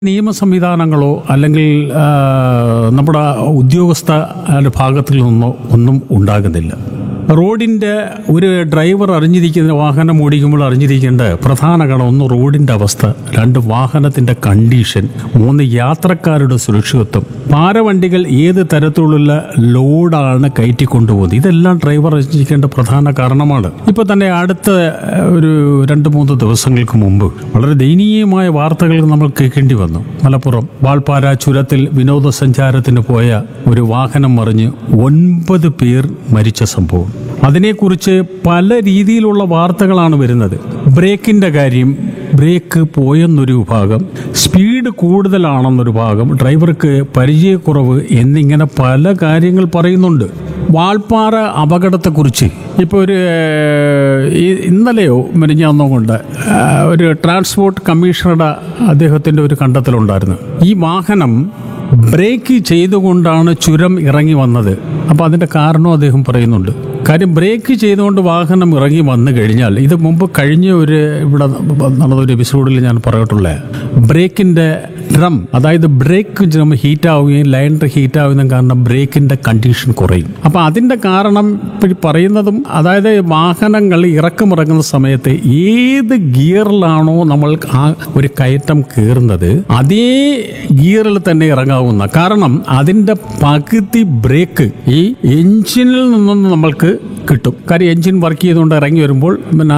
നിയമ സംവിധാനങ്ങളോ അല്ലെങ്കിൽ ആ, നമ്മുടെ ഉദ്യോഗസ്ഥ ഭാഗത്തിൽ നിന്നോ ഒന്നും ഉണ്ടാകുന്നില്ല റോഡിൻ്റെ ഒരു ഡ്രൈവർ അറിഞ്ഞിരിക്കുന്ന വാഹനം ഓടിക്കുമ്പോൾ അറിഞ്ഞിരിക്കേണ്ട പ്രധാന ഘടകം ഒന്ന് റോഡിൻ്റെ അവസ്ഥ രണ്ട് വാഹനത്തിൻ്റെ കണ്ടീഷൻ മൂന്ന് യാത്രക്കാരുടെ സുരക്ഷിതത്വം ഭാരവണ്ടികൾ ഏത് തരത്തിലുള്ള ലോഡാണ് കയറ്റിക്കൊണ്ടുപോകുന്നത് ഇതെല്ലാം ഡ്രൈവർ അറിഞ്ഞിരിക്കേണ്ട പ്രധാന കാരണമാണ് ഇപ്പോൾ തന്നെ അടുത്ത ഏഹ്, ഒരു രണ്ട് മൂന്ന് ദിവസങ്ങൾക്ക് മുമ്പ് വളരെ ദയനീയമായ വാർത്തകൾ നമ്മൾ കേൾക്കേണ്ടി വന്നു മലപ്പുറം വാൾപ്പാറ ചുരത്തിൽ വിനോദസഞ്ചാരത്തിന് പോയ ഒരു വാഹനം മറിഞ്ഞ് ഒൻപത് പേർ മരിച്ച സംഭവം അതിനെക്കുറിച്ച് പല രീതിയിലുള്ള വാർത്തകളാണ് വരുന്നത് ബ്രേക്കിൻ്റെ കാര്യം ബ്രേക്ക് പോയെന്നൊരു ഭാഗം സ്പീഡ് കൂടുതലാണെന്നൊരു ഭാഗം ഡ്രൈവർക്ക് പരിചയക്കുറവ് എന്നിങ്ങനെ പല കാര്യങ്ങൾ പറയുന്നുണ്ട് വാൾപ്പാറ അപകടത്തെക്കുറിച്ച് ഇപ്പോൾ ഒരു ഏഹ്, ഈ- ഇന്നലെയോ മെനിഞ്ഞാന്നോ കൊണ്ട് ഏഹ്, ഒരു ട്രാൻസ്പോർട്ട് കമ്മീഷണറുടെ അദ്ദേഹത്തിൻ്റെ ഒരു കണ്ടെത്തലുണ്ടായിരുന്നു ഈ വാഹനം ബ്രേക്ക് ചെയ്തുകൊണ്ടാണ് ചുരം ഇറങ്ങി വന്നത് അപ്പോൾ അതിൻ്റെ കാരണം അദ്ദേഹം പറയുന്നുണ്ട് കാര്യം ബ്രേക്ക് ചെയ്തുകൊണ്ട് വാഹനം ഇറങ്ങി വന്നു കഴിഞ്ഞാൽ ഇത് മുമ്പ് കഴിഞ്ഞ ഒരു ഇവിടെ നടന്ന ഒരു എപ്പിസോഡിൽ ഞാൻ പറഞ്ഞിട്ടുള്ള ബ്രേക്കിൻ്റെ ഡ്രം അതായത് ബ്രേക്ക് ഡ്രം ഹീറ്റ് ആവുകയും ലൈനർ ഹീറ്റ് ആവുന്നതും കാരണം ബ്രേക്കിൻ്റെ കണ്ടീഷൻ കുറയും അപ്പോൾ അതിൻ്റെ കാരണം ഇപ്പഴ് പറയുന്നതും അതായത് വാഹനങ്ങൾ ഇറക്കമിറങ്ങുന്ന സമയത്ത് ഏത് ഗിയറിലാണോ നമ്മൾ ആ ഒരു കയറ്റം കയറുന്നത് അതേ ഗിയറിൽ തന്നെ ഇറങ്ങാവുന്ന കാരണം അതിൻ്റെ പകുതി ബ്രേക്ക് ഈ എഞ്ചിനിൽ നിന്നും നമ്മൾക്ക് കിട്ടും കാര്യം എഞ്ചിൻ വർക്ക് ചെയ്തുകൊണ്ട് ഇറങ്ങി വരുമ്പോൾ പിന്നെ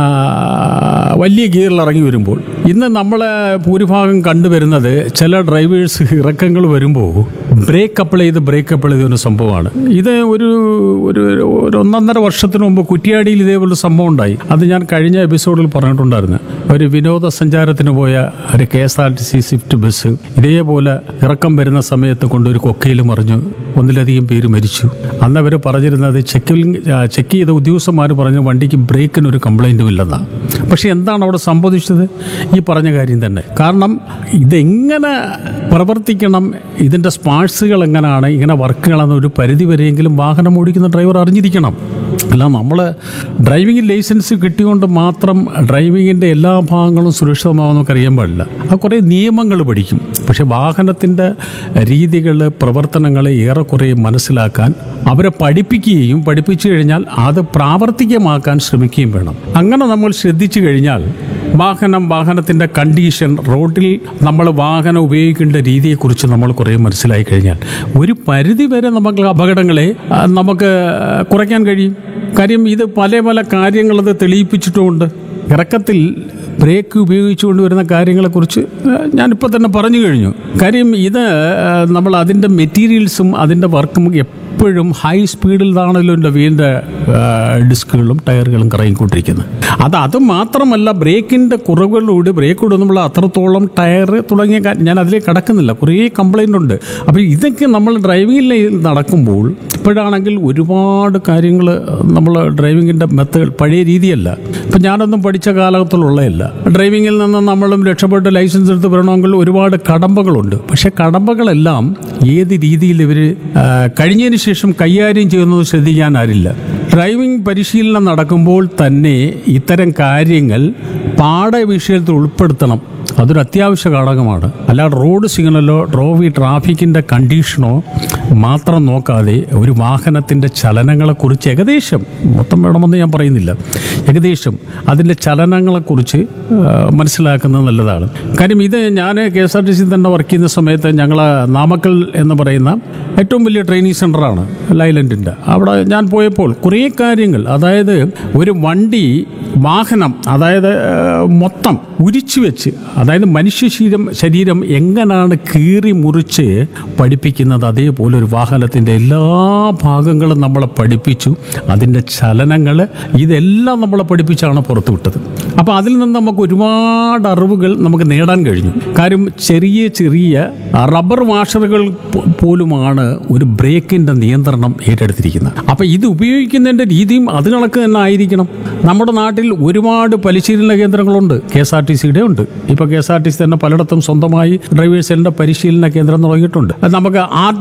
വലിയ ഗിയറിൽ ഇറങ്ങി വരുമ്പോൾ ഇന്ന് നമ്മൾ ഭൂരിഭാഗം കണ്ടുവരുന്നത് ചില ഡ്രൈവേഴ്സ് ഇറക്കങ്ങൾ വരുമ്പോൾ ബ്രേക്ക് അപ്ലൈ ചെയ്ത് ബ്രേക്ക് അപ്ലൈ ചെയ്ത ഒരു സംഭവമാണ് ഇത് ഒരു ഒരു ഒരു ഒന്നൊന്നര വർഷത്തിന് മുമ്പ് കുറ്റിയാടിയിൽ ഇതേപോലെ സംഭവം ഉണ്ടായി അത് ഞാൻ കഴിഞ്ഞ എപ്പിസോഡിൽ പറഞ്ഞിട്ടുണ്ടായിരുന്നു ഒരു വിനോദസഞ്ചാരത്തിന് പോയ ഒരു K S R T C Swift bus ഇതേപോലെ ഇറക്കം വരുന്ന സമയത്ത് കൊണ്ട് ഒരു കൊക്കയിൽ മറിഞ്ഞു ഒന്നിലധികം പേര് മരിച്ചു അന്ന് അവർ പറഞ്ഞിരുന്നത് ചെക്കിൽ ചെക്ക് ചെയ്ത ഉദ്യോഗസ്ഥന്മാർ പറഞ്ഞു വണ്ടിക്ക് ബ്രേക്കിന് ഒരു കംപ്ലൈൻറ്റും ഇല്ലെന്നാണ് പക്ഷെ എന്താണ് അവിടെ സംഭവിച്ചത് ഈ പറഞ്ഞ കാര്യം തന്നെ കാരണം ഇതെങ്ങനെ പ്രവർത്തിക്കണം ഇതിൻ്റെ സ്പാർട്സുകൾ എങ്ങനെയാണ് ഇങ്ങനെ വർക്കുകളെന്ന് ഒരു പരിധി വരെയെങ്കിലും വാഹനം ഓടിക്കുന്ന ഡ്രൈവർ അറിഞ്ഞിരിക്കണം അല്ല നമ്മൾ ഡ്രൈവിംഗ് ലൈസൻസ് കിട്ടിയോണ്ട് മാത്രം ഡ്രൈവിങ്ങിൻ്റെ എല്ലാ ഭാഗങ്ങളും സുരക്ഷിതമാണെന്ന് നമുക്ക് അറിയാൻ പാടില്ല ആ കുറേ നിയമങ്ങൾ പഠിക്കും പക്ഷെ വാഹനത്തിൻ്റെ രീതികൾ പ്രവർത്തനങ്ങൾ ഏറെക്കുറെ മനസ്സിലാക്കാൻ അവരെ പഠിപ്പിക്കുകയും പഠിപ്പിച്ചു കഴിഞ്ഞാൽ അത് പ്രാവർത്തികമാക്കാൻ ശ്രമിക്കുകയും വേണം അങ്ങനെ നമ്മൾ ശ്രദ്ധിച്ചു കഴിഞ്ഞാൽ വാഹനം വാഹനത്തിൻ്റെ കണ്ടീഷൻ റോഡിൽ നമ്മൾ വാഹനം ഉപയോഗിക്കേണ്ട രീതിയെക്കുറിച്ച് നമ്മൾ കുറേ മനസ്സിലായി കഴിഞ്ഞാൽ ഒരു പരിധി വരെ നമുക്ക് അപകടങ്ങളെ ആ, നമുക്ക് കുറയ്ക്കാൻ കഴിയും കാര്യം ഇത് പല പല കാര്യങ്ങളത് തെളിയിപ്പിച്ചിട്ടുമുണ്ട് ഇറക്കത്തിൽ ബ്രേക്ക് ഉപയോഗിച്ചുകൊണ്ട് വരുന്ന കാര്യങ്ങളെക്കുറിച്ച് ഏഹ്, ഞാനിപ്പോൾ തന്നെ പറഞ്ഞു കഴിഞ്ഞു കാര്യം ഇത് ഏഹ്, നമ്മൾ അതിൻ്റെ മെറ്റീരിയൽസും അതിൻ്റെ വർക്കും എപ്പോഴും ഹൈ സ്പീഡിലാണല്ലോ എൻ്റെ വീടിൻ്റെ ഡിസ്കുകളും ടയറുകളും കറങ്ങിക്കൊണ്ടിരിക്കുന്നത് അത് അത് മാത്രമല്ല ബ്രേക്കിൻ്റെ കുറവുകളിലൂടെ ബ്രേക്ക് ഇടുമ്പോൾ അത്രത്തോളം ടയർ തുടങ്ങിയ കാ- ഞാൻ അതിലേക്ക് കടക്കുന്നില്ല കുറേ കംപ്ലൈൻ്റ് ഉണ്ട് അപ്പോൾ ഇതൊക്കെ നമ്മൾ ഡ്രൈവിംഗിൽ നടക്കുമ്പോൾ ഇപ്പോഴാണെങ്കിൽ ഒരുപാട് കാര്യങ്ങൾ നമ്മൾ ഡ്രൈവിങ്ങിൻ്റെ മെത്തേഡ് പഴയ രീതിയല്ല ഇപ്പം ഞാനൊന്നും പഠിച്ച കാലത്തിലുള്ളതല്ല ഡ്രൈവിങ്ങിൽ നിന്ന് നമ്മളും രക്ഷപ്പെട്ട് ലൈസൻസ് എടുത്ത് വരണമെങ്കിൽ ഒരുപാട് കടമ്പകളുണ്ട് പക്ഷെ കടമ്പകളെല്ലാം ഏത് രീതിയിൽ ഇവർ കഴിഞ്ഞതിന് ശേഷം കൈകാര്യം ചെയ്യുന്നത് ശ്രദ്ധിക്കാൻ ആരില്ല ഡ്രൈവിംഗ് പരിശീലനം നടക്കുമ്പോൾ തന്നെ ഇത്തരം കാര്യങ്ങൾ പാഠവിഷയത്തിൽ ഉൾപ്പെടുത്തണം അതൊരു അത്യാവശ്യ ഘടകമാണ് അല്ലാതെ റോഡ് സിഗ്നലോ ഡ്രോവി ട്രാഫിക്കിൻ്റെ കണ്ടീഷനോ മാത്രം നോക്കാതെ ഒരു വാഹനത്തിൻ്റെ ചലനങ്ങളെക്കുറിച്ച് ഏകദേശം മൊത്തം വേണമെന്ന് ഞാൻ പറയുന്നില്ല ഏകദേശം അതിൻ്റെ ചലനങ്ങളെക്കുറിച്ച് ആ, മനസ്സിലാക്കുന്നത് നല്ലതാണ് കാര്യം ഇത് ഞാൻ K S R T C തന്നെ വർക്ക് ചെയ്യുന്ന സമയത്ത് ഞങ്ങൾ നാമക്കൽ എന്ന് പറയുന്ന ഏറ്റവും വലിയ ട്രെയിനിങ് സെൻ്ററാണ് ലൈലൻഡിൻ്റെ അവിടെ ഞാൻ പോയപ്പോൾ കുറേ കാര്യങ്ങൾ അതായത് ഒരു വണ്ടി വാഹനം അതായത് ആ, മൊത്തം ഉരിച്ചു വെച്ച് അതായത് മനുഷ്യ ശരീരം ശരീരം എങ്ങനെയാണ് കീറി മുറിച്ച് പഠിപ്പിക്കുന്നത് അതേപോലെ ഒരു വാഹനത്തിൻ്റെ എല്ലാ ഭാഗങ്ങളും നമ്മളെ പഠിപ്പിച്ചു അതിൻ്റെ ചലനങ്ങൾ ഇതെല്ലാം നമ്മളെ പഠിപ്പിച്ചാണ് പുറത്തു വിട്ടത് അപ്പോൾ അതിൽ നിന്ന് നമുക്ക് ഒരുപാട് അറിവുകൾ നമുക്ക് നേടാൻ കഴിഞ്ഞു കാര്യം ചെറിയ ചെറിയ റബ്ബർ വാഷറുകൾ പോ- പോലുമാണ് ഒരു ബ്രേക്കിൻ്റെ നിയന്ത്രണം ഏറ്റെടുത്തിരിക്കുന്നത് അപ്പോൾ ഇത് ഉപയോഗിക്കുന്നതിൻ്റെ രീതിയും അത് കണക്ക് തന്നെ ആയിരിക്കണം നമ്മുടെ നാട്ടിൽ ഒരുപാട് പരിശീലന കേന്ദ്രങ്ങളുണ്ട് കെ എസ് ആർ ടി സിയുടെ ഉണ്ട് ഇപ്പോൾ K S R T C തന്നെ പലയിടത്തും സ്വന്തമായി ഡ്രൈവേഴ്സിൻ്റെ പരിശീലന കേന്ദ്രം തുടങ്ങിയിട്ടുണ്ട് അത് നമുക്ക് ആർ ടി ഒ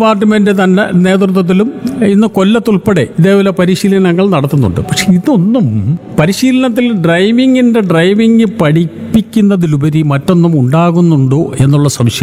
ഡിപ്പാർട്ട്മെന്റ് തന്നെ നേതൃത്വത്തിലും ഇന്ന് കൊല്ലത്തുൾപ്പെടെ ഇതേപോലെ പരിശീലനങ്ങൾ നടത്തുന്നുണ്ട് പക്ഷെ ഇതൊന്നും പരിശീലനത്തിൽ ഡ്രൈവിങ്ങിന്റെ ഡ്രൈവിംഗ് പഠിപ്പിക്കുന്നതിലുപരി മറ്റൊന്നും ഉണ്ടാകുന്നുണ്ടോ എന്നുള്ള സംശയം